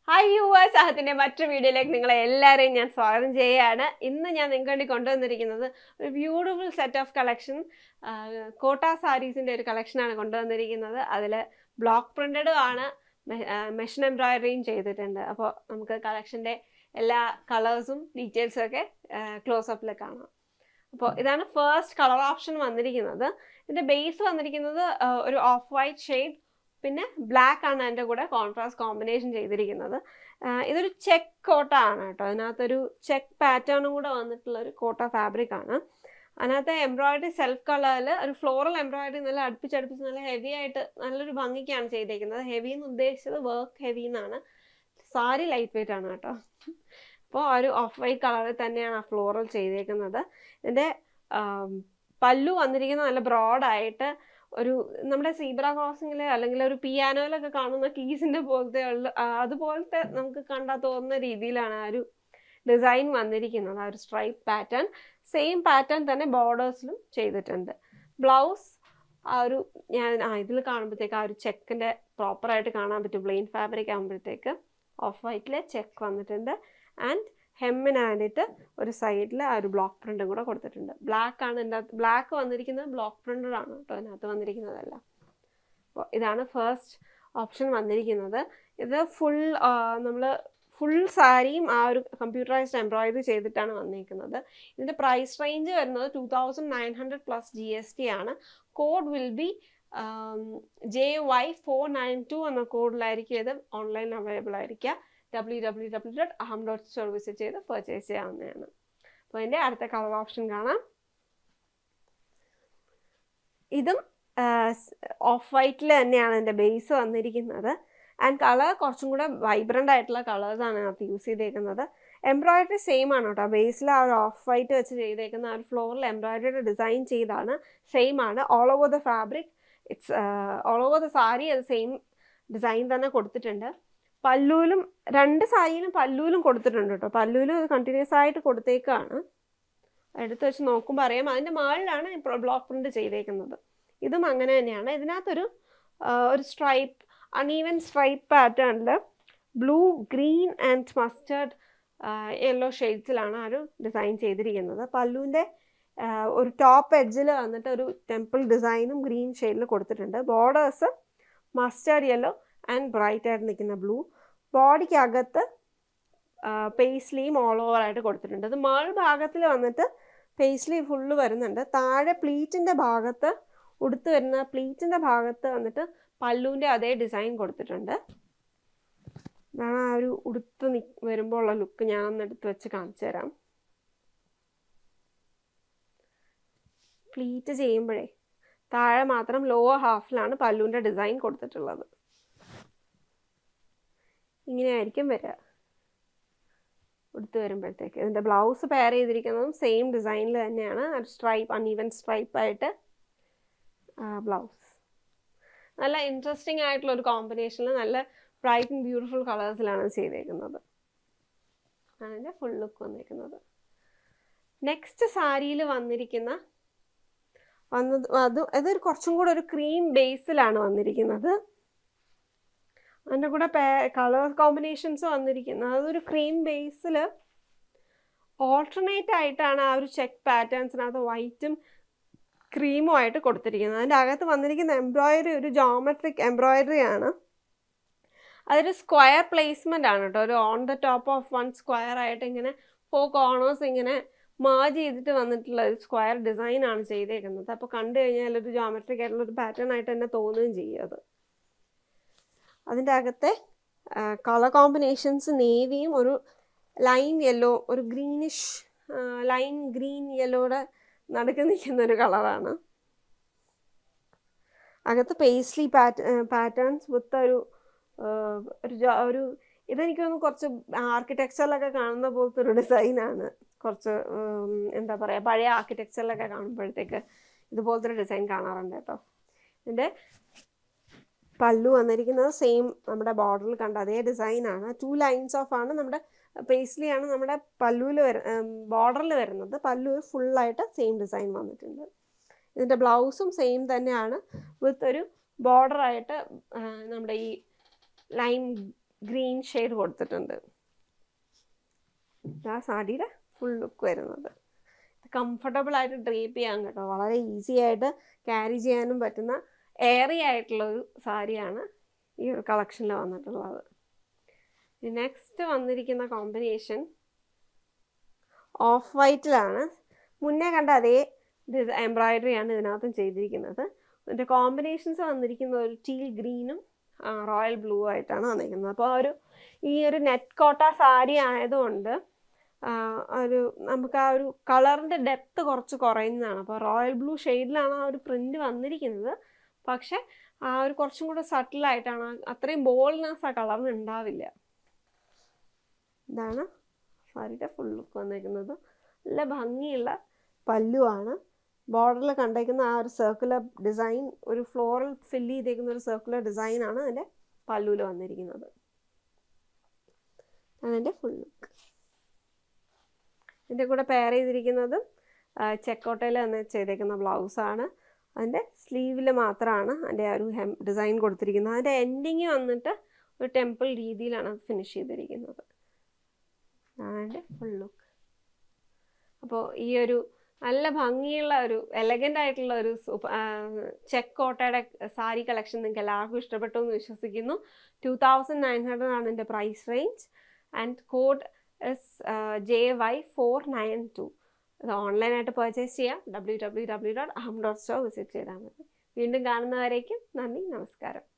hi yours അഹത്തിന്റെ മറ്റൊരു വീഡിയോയിലേക്ക് നിങ്ങളെ എല്ലാവരെയും ഞാൻ സ്വാഗതം ചെയ്യുകയാണ് ഇന്ന് ഞാൻ നിങ്ങൾക്ക് വേണ്ടി കൊണ്ടുവന്നിരിക്കുന്നത് ഒരു ബ്യൂട്ടിഫുൾ സെറ്റ് ഓഫ് കളക്ഷൻ കോട്ട സാരീസിന്റെ ഒരു കളക്ഷനാണ് കൊണ്ടുവന്നിരിക്കുന്നത് അതിൽ ബ്ലോക്ക് പ്രിന്റഡും ആണ് മെഷീൻ എംബ്രോയിഡറിയും ചെയ്തിട്ടുണ്ട് അപ്പോൾ നമുക്ക് കളക്ഷൻ്റെ എല്ലാ കളേഴ്സും ഡീറ്റെയിൽസും ഒക്കെ ക്ലോസ് അപ്പിൽ കാണാം അപ്പോൾ ഇതാണ് ഫസ്റ്റ് കളർ ഓപ്ഷൻ വന്നിരിക്കുന്നത് ഇതിൻ്റെ ബേസ് വന്നിരിക്കുന്നത് ആ, ഒരു ഓഫ് വൈറ്റ് ഷെയ്ഡ് പിന്നെ ബ്ലാക്ക് ആണ് അതിൻ്റെ കൂടെ കോൺട്രാസ്റ്റ് കോമ്പിനേഷൻ ചെയ്തിരിക്കുന്നത് ആ, ഇതൊരു ചെക്ക് കോട്ട ആണ് കേട്ടോ അതിനകത്തൊരു ചെക്ക് പാറ്റേണും കൂടെ വന്നിട്ടുള്ള ഒരു കോട്ട ഫാബ്രിക് ആണ് അതിനകത്ത് എംബ്രോയിഡറി സെൽഫ് കളറിൽ ഒരു ഫ്ലോറൽ എംബ്രോയിഡറി നല്ല അടുപ്പിച്ചടുപ്പിച്ച് നല്ല ഹെവി ആയിട്ട് നല്ലൊരു ഭംഗിക്കാണ് ചെയ്തേക്കുന്നത് ഹെവി എന്ന് ഉദ്ദേശിച്ചത് വർക്ക് ഹെവി എന്നാണ് സാരി ലൈറ്റ് വെയിറ്റ് ആണ് കേട്ടോ അപ്പോൾ ഒരു ഓഫ് വൈറ്റ് കളറിൽ തന്നെയാണ് ആ ഫ്ലോറൽ ചെയ്തേക്കുന്നത് ഇതിൻ്റെ ആം, പല്ലു വന്നിരിക്കുന്നത് നല്ല ബ്രോഡായിട്ട് ഒരു നമ്മുടെ സീബ്ര ക്രോസിങ്ങിൽ അല്ലെങ്കിൽ ഒരു പിയാനോയിലൊക്കെ കാണുന്ന കീസിൻ്റെ പോലത്തെ ഉള്ള ആ, അതുപോലത്തെ നമുക്ക് കണ്ടാൽ തോന്നുന്ന രീതിയിലാണ് ആ ഒരു ഡിസൈൻ വന്നിരിക്കുന്നത് ആ ഒരു സ്ട്രൈപ്പ് പാറ്റേൺ സെയിം പാറ്റേൺ തന്നെ ബോർഡേഴ്സിലും ചെയ്തിട്ടുണ്ട് ബ്ലൗസ് ആ ഒരു ഞാൻ ആ ഇതിൽ കാണുമ്പോഴത്തേക്ക് ആ ഒരു ചെക്കിൻ്റെ പ്രോപ്പറായിട്ട് കാണാൻ പറ്റും പ്ലെയിൻ ഫാബ്രിക് ആകുമ്പോഴത്തേക്ക് ഓഫ് വൈറ്റിൽ ചെക്ക് വന്നിട്ടുണ്ട് ആൻഡ് ഹെമ്മിനായിട്ട് ഒരു സൈഡിൽ ആ ഒരു ബ്ലോക്ക് പ്രിൻറ്റും കൂടെ കൊടുത്തിട്ടുണ്ട് ബ്ലാക്ക് ആണ് ഇതിൻ്റെ അകത്ത് ബ്ലാക്ക് വന്നിരിക്കുന്നത് ബ്ലോക്ക് പ്രിൻ്റഡ് ആണ് കേട്ടോ അതിനകത്ത് വന്നിരിക്കുന്നതല്ല അപ്പോൾ ഇതാണ് ഫസ്റ്റ് ഓപ്ഷൻ വന്നിരിക്കുന്നത് ഇത് ഫുൾ നമ്മൾ ഫുൾ സാരിയും ആ ഒരു കമ്പ്യൂട്ടറൈസ്ഡ് എംബ്രോയിഡറി ചെയ്തിട്ടാണ് വന്നിരിക്കുന്നത് ഇതിൻ്റെ പ്രൈസ് റേഞ്ച് വരുന്നത് two thousand nine hundred plus G S T ആണ് code will be J Y four nine two എന്ന കോഡിലായിരിക്കും ഇത് ഓൺലൈൻ അവൈലബിൾ ആയിരിക്കുക W W W dot Aham dot store visit ചെയ്ത് പർച്ചേസ് ചെയ്യാവുന്നതാണ് അപ്പോൾ ഇതിൻ്റെ അടുത്ത കളർ ഓപ്ഷൻ കാണാം ഇതും ഓഫ് വൈറ്റിൽ തന്നെയാണ് ഇതിൻ്റെ ബേസ് വന്നിരിക്കുന്നത് ആൻഡ് കളർ കുറച്ചും കൂടെ വൈബ്രൻ്റ് ആയിട്ടുള്ള കളേഴ്സാണ് അതിനകത്ത് യൂസ് ചെയ്തേക്കുന്നത് എംബ്രോയിഡറി സെയിം ആണ് കേട്ടോ ബേസിൽ ആ ഒരു ഓഫ് വൈറ്റ് വെച്ച് ചെയ്തേക്കുന്ന ആ ഒരു ഫ്ലോറിൽ എംബ്രോയിഡറി ഡിസൈൻ ചെയ്താണ് സെയിം ആണ് all over the fabric it's all over the sari അത് സെയിം ഡിസൈൻ തന്നെ കൊടുത്തിട്ടുണ്ട് പല്ലൂലും രണ്ട് സാരിയിലും പല്ലൂലും കൊടുത്തിട്ടുണ്ട് കേട്ടോ പല്ലൂലും കണ്ടിന്യൂസ് ആയിട്ട് കൊടുത്തേക്കാണ് എടുത്ത് വെച്ച് നോക്കുമ്പോൾ അറിയാം അതിൻ്റെ മുകളിലാണ് ബ്ലോക്ക് പ്രിന്റ് ചെയ്തേക്കുന്നത് ഇതും അങ്ങനെ തന്നെയാണ് ഇതിനകത്തൊരു ആ, ഒരു സ്ട്രൈപ്പ് അൺഈവൻ സ്ട്രൈപ്പ് പാറ്റേണിൽ blue green and mustard yellow ഷെയ്ഡ്സിലാണ് ആ ഒരു ഡിസൈൻ ചെയ്തിരിക്കുന്നത് പല്ലുവിൻ്റെ ഒരു ടോപ്പ് എഡ്ജിൽ വന്നിട്ട് ഒരു ടെമ്പിൾ ഡിസൈനും ഗ്രീൻ ഷെയ്ഡിൽ കൊടുത്തിട്ടുണ്ട് borders mustard yellow and bright ആയിട്ട് നിൽക്കുന്ന ബ്ലൂ ബോഡിക്കകത്ത് പേസ്ലിയും ഓൾ ഓവർ ആയിട്ട് കൊടുത്തിട്ടുണ്ട് അത് മേൾ ഭാഗത്തിൽ വന്നിട്ട് പേസ്ലി ഫുള്ള് വരുന്നുണ്ട് താഴെ പ്ലീറ്റിൻ്റെ ഭാഗത്ത് ഉടുത്ത് വരുന്ന പ്ലീറ്റിൻ്റെ ഭാഗത്ത് വന്നിട്ട് പല്ലുവിൻ്റെ അതേ ഡിസൈൻ കൊടുത്തിട്ടുണ്ട് ഇതാണ് ആ ഒരു ഉടുത്ത് നി വരുമ്പോൾ ഉള്ള ലുക്ക് ഞാനൊന്ന് എടുത്ത് വെച്ച് കാണിച്ചു തരാം പ്ലീറ്റ് ചെയ്യുമ്പോഴേ താഴെ മാത്രം ലോവർ ഹാഫിലാണ് പല്ലുവിൻ്റെ ഡിസൈൻ കൊടുത്തിട്ടുള്ളത് ഇങ്ങനെയായിരിക്കും വരിക ഉടുത്ത് വരുമ്പോഴത്തേക്ക് ഇതിൻ്റെ ബ്ലൗസ് പെയർ ചെയ്തിരിക്കുന്നതും സെയിം ഡിസൈനിൽ തന്നെയാണ് ഒരു സ്ട്രൈപ്പ് അൺഈവൻ സ്ട്രൈപ്പായിട്ട് ബ്ലൗസ് നല്ല ഇൻട്രസ്റ്റിംഗ് ആയിട്ടുള്ള ഒരു കോമ്പിനേഷനിൽ നല്ല ബ്രൈറ്റ് ആൻഡ് ബ്യൂട്ടിഫുൾ കളേഴ്സിലാണ് ചെയ്തേക്കുന്നത് അതിൻ്റെ ഫുൾ ലുക്ക് വന്നിരിക്കുന്നത് നെക്സ്റ്റ് സാരിയിൽ വന്നിരിക്കുന്ന വന്നത് അത് അതൊരു കുറച്ചും കൂടെ ഒരു ക്രീം ബേസിലാണ് വന്നിരിക്കുന്നത് അതിൻ്റെ കൂടെ കളർ കോമ്പിനേഷൻസ് വന്നിരിക്കുന്നത് അതൊരു ക്രീം ബേസിൽ ഓൾട്ടർനേറ്റ് ആയിട്ടാണ് ആ ഒരു ചെക്ക് പാറ്റേൺസിനകത്ത് വൈറ്റും ക്രീമും ആയിട്ട് കൊടുത്തിരിക്കുന്നത് അതിൻ്റെ അകത്ത് വന്നിരിക്കുന്ന എംബ്രോയിഡറി ഒരു ജോമെട്രിക് എംബ്രോയിഡറി ആണ് അതൊരു സ്ക്വയർ പ്ലേസ്മെൻ്റ് ആണ് കേട്ടോ ഒരു on the top of one square ആയിട്ട് ഇങ്ങനെ ഫോർ കോർണേഴ്സ് ഇങ്ങനെ മേജ് ചെയ്തിട്ട് വന്നിട്ടുള്ള ഒരു സ്ക്വയർ ഡിസൈൻ ആണ് ചെയ്തേക്കുന്നത് അപ്പോൾ കണ്ടു കഴിഞ്ഞാൽ ഒരു ജോമെട്രിക് ആയിട്ടുള്ള ഒരു പാറ്റേൺ ആയിട്ട് തന്നെ തോന്നുകയും ചെയ്യും അത് അതിൻ്റെ അകത്തെ കളർ കോമ്പിനേഷൻസ് നേവിയും ഒരു ലൈം യെല്ലോ ഒരു ഗ്രീനിഷ് ലൈം ഗ്രീൻ യെല്ലോയുടെ നടുക്ക് നിൽക്കുന്ന ഒരു കളറാണ് അകത്ത് പേസ്ലി പാറ്റ് പാറ്റേൺസ് വിത്ത് ഒരു ആ, ഒരു ജോ- ഒരു ഇതെനിക്ക് തോന്നുന്നു കുറച്ച് ആർക്കിടെക്ചറിലൊക്കെ കാണുന്ന പോലത്തെ ഒരു ഡിസൈനാണ് കുറച്ച് ഉം, എന്താ പറയുക പഴയ ആർക്കിടെക്ചറിലൊക്കെ കാണുമ്പോഴത്തേക്ക് ഇതുപോലത്തെ ഒരു ഡിസൈൻ കാണാറുണ്ട് കേട്ടോ ഇതിൻ്റെ പല്ലു വന്നിരിക്കുന്നത് സെയിം നമ്മുടെ ബോർഡറിൽ കണ്ട അതേ ഡിസൈനാണ് ടു ലൈൻസ് ഓഫ് ആണ് നമ്മുടെ പേസ്ലി ആണ് നമ്മുടെ പല്ലുവിൽ വര ബോർഡറിൽ വരുന്നത് പല്ലു ഫുള്ളായിട്ട് സെയിം ഡിസൈൻ വന്നിട്ടുണ്ട് ഇതിൻ്റെ ബ്ലൗസും സെയിം തന്നെയാണ് വിത്ത് ഒരു ബോർഡറായിട്ട് നമ്മുടെ ഈ ലൈം ഗ്രീൻ ഷെയ്ഡ് കൊടുത്തിട്ടുണ്ട് ആ സാരിയുടെ ഫുൾ ലുക്ക് വരുന്നത് കംഫർട്ടബിൾ ആയിട്ട് ഡ്രീപ്പ് ചെയ്യാൻ കേട്ടോ വളരെ ഈസി ആയിട്ട് ക്യാരി ചെയ്യാനും പറ്റുന്ന എയറി ആയിട്ടുള്ള ഒരു സാരിയാണ് ഈ ഒരു കളക്ഷനിൽ വന്നിട്ടുള്ളത് നെക്സ്റ്റ് വന്നിരിക്കുന്ന കോമ്പിനേഷൻ ഓഫ് വൈറ്റിലാണ് മുന്നേ കണ്ട അതേ എംബ്രോയിഡറി ആണ് ഇതിനകത്തും ചെയ്തിരിക്കുന്നത് ഇതിൻ്റെ കോമ്പിനേഷൻസ് വന്നിരിക്കുന്ന ഒരു ടീൽ ഗ്രീനും റോയൽ ബ്ലൂ ആയിട്ടാണ് വന്നിരിക്കുന്നത് അപ്പോൾ ഒരു ഈ ഒരു നെറ്റ് കോട്ട സാരി ആയതുകൊണ്ട് ആ, ഒരു നമുക്ക് ആ ഒരു കളറിൻ്റെ ഡെപ്ത് കുറച്ച് കുറയുന്നതാണ് അപ്പോൾ റോയൽ ബ്ലൂ ഷെയ്ഡിലാണ് ആ ഒരു പ്രിൻ്റ് വന്നിരിക്കുന്നത് പക്ഷെ ആ ഒരു കുറച്ചും കൂടെ സട്ടിലായിട്ടാണ് അത്രയും ബോൾനെസ് ആ കളറിന് ഉണ്ടാവില്ല ഇതാണ് സാരിയുടെ ഫുൾ ലുക്ക് വന്നിരിക്കുന്നത് നല്ല ഭംഗിയുള്ള പല്ലുവാണ് ബോർഡറിൽ കണ്ടേക്കുന്ന ആ ഒരു സർക്കുലർ ഡിസൈൻ ഒരു ഫ്ലോറൽ ഫില്ല് ചെയ്തേക്കുന്ന ഒരു സർക്കുലർ ഡിസൈനാണ് അതിൻ്റെ പല്ലുവിൽ വന്നിരിക്കുന്നത് അതിൻ്റെ ഫുൾ ലുക്ക് ഇതിൻ്റെ കൂടെ പെയർ ചെയ്തിരിക്കുന്നത് ചെക്കോട്ടയിൽ തന്നെ ചെയ്തേക്കുന്ന ബ്ലൗസാണ് അതിൻ്റെ സ്ലീവിൽ മാത്രമാണ് അതിൻ്റെ ആ ഒരു ഹെം ഡിസൈൻ കൊടുത്തിരിക്കുന്നത് അതിൻ്റെ എൻഡിങ് വന്നിട്ട് ഒരു ടെമ്പിൾ രീതിയിലാണ് അത് ഫിനിഷ് ചെയ്തിരിക്കുന്നത് അതിൻ്റെ ഫുൾ ലുക്ക് അപ്പോൾ ഈ ഒരു നല്ല ഭംഗിയുള്ള ഒരു എലഗൻ്റ് ആയിട്ടുള്ള ഒരു ചെക്ക് കോട്ടയുടെ സാരി കളക്ഷൻ നിങ്ങൾക്ക് എല്ലാവർക്കും ഇഷ്ടപ്പെട്ടു എന്ന് വിശ്വസിക്കുന്നു ടു തൗസൻഡ് നയൻ ഹൺഡ്രഡ് ആണ് എൻ്റെ price range and code S J Y four nine two അത് ഓൺലൈനായിട്ട് പർച്ചേസ് ചെയ്യാം W W W dot Aham dot store visit ചെയ്താൽ മതി വീണ്ടും കാണുന്നവരേക്കും നന്ദി നമസ്കാരം